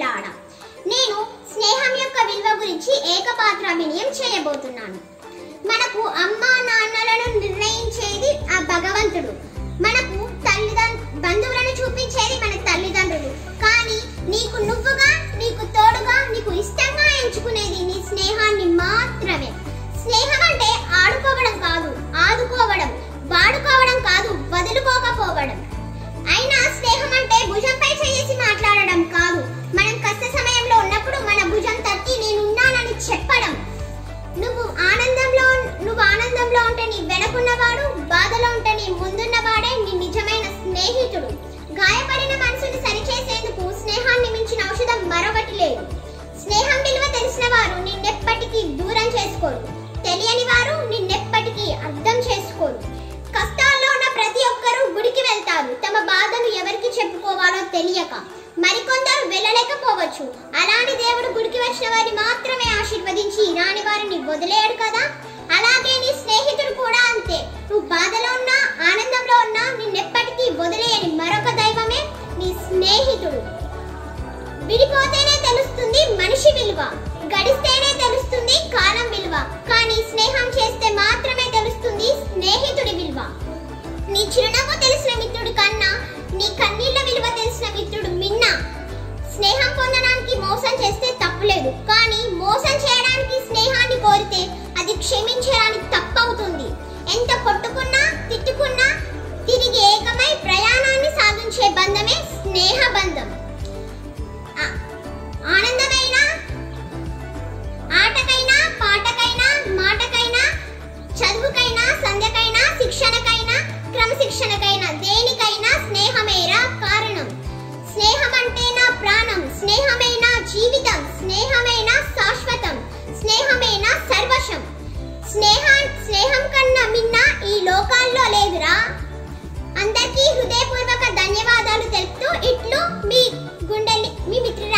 మిత్రులాడ నేను స్నేహం యొక్క విలువ గురించి ఏకపాత్రాభినయం చేయబోతున్నాను మనకు అమ్మా నాన్నలను నిర్ణయించేది ఆ భగవంతుడు మనకు తల్లిదండ్రు బంధువులను చూపించేది మన తల్లిదండ్రులు కానీ నీకు నువ్వుగా నీకు తోడుగా నీకు ఇష్టంగా ఎంచుకునేది నీ స్నేహాన్ని మాత్రమే స్నేహం అంటే ఆడుకోవడం కాదు ఆదుకోవడం వాడుకోవడం కాదు వదులుకోకపోవడం అయినా స్నేహం అంటే భుజంపై చేసి మాట్లాడడం కాదు మనం కష్ట సమయంలో ఉన్నప్పుడు మన భుజం తట్టి నేనున్నానని చెప్పడం నువ్వు ఆనందంలో నువ్వు ఆనందంలో ఉంటే నీ వెనకున్నవాడు బాధలో ఉంటే నీ ముందున్నవాడే నీ నిజమైన స్నేహితుడు గాయపడిన మనసుని సరిచేసేందుకు స్నేహాన్ని మించిన ఔషధం మరొకటి లేదు స్నేహం విలువ తెలిసిన వారు నిన్నెప్పటికీ దూరం చేసుకోరు తెలియని వారు నిన్నెప్పటికీ అర్థం చేసుకోరు కష్టాల్లో ఉన్న ప్రతి ఒక్కరూ గుడికి వెళ్తారు తమ బాధను ఎవరికి చెప్పుకోవాలో తెలియక మరికొందరు వెళ్ళలేకపోవచ్చు అలాంటి దేవుడు గుడికి వచ్చిన వారిని మాత్రమే ఆశీర్వదించి రాని వారిని వదిలేయడు కదా అలాగే నీ స్నేహితుడు కూడా అంతే నువ్వు బాధలో ఉన్నా ఆనందంలో ఉన్నా నిన్నెప్పటికీ వదిలేయని మరొక దైవమే నీ స్నేహితుడు విడిపోతేనే తెలుస్తుంది మనిషి విలువ గడిస్తేనే తెలుస్తుంది కాలం విలువ కానీ స్నేహం చేస్తే మాత్రమే తెలుస్తుంది స్నేహితుడి విలువ నీ చిరునవ్వు తెలిసిన మిత్రుడు కన్నా నీ కన్నీళ్ల విలువ తెలిసిన మిత్రుడు మిన్న స్నేహం పొందడానికి మోసం చేస్తే తప్పులేదు కానీ మోసం చేయడానికి స్నేహాన్ని కోరితే అది క్షమించడానికి తప్పవుతుంది ఎంత కొట్టుకున్నా తిట్టుకున్నా తిరిగి ఏకమై ప్రయాణాన్ని సాగించే బంధమే స్నేహ బంధం ఆ- ఆనందమైన ఆటకైనా పాటకైనా మాటకైనా చదువుకైనా సంధ్యకైనా శిక్షణకైనా క్రమశిక్షణకైనా దేనికైనా స్నేహమేరా కారణం స్నేహం అంటే నా ప్రాణం స్నేహమే నా జీవితం స్నేహమే నా శాశ్వతం స్నేహమే నా సర్వశం స్నేహ స్నేహం కన్నా మిన్న ఈ లోకాల్లో లేదురా అందరికీ హృదయపూర్వక ధన్యవాదాలు తెలుపుతూ ఇట్లు మీ గుండెలి మీ మిత్రురాలు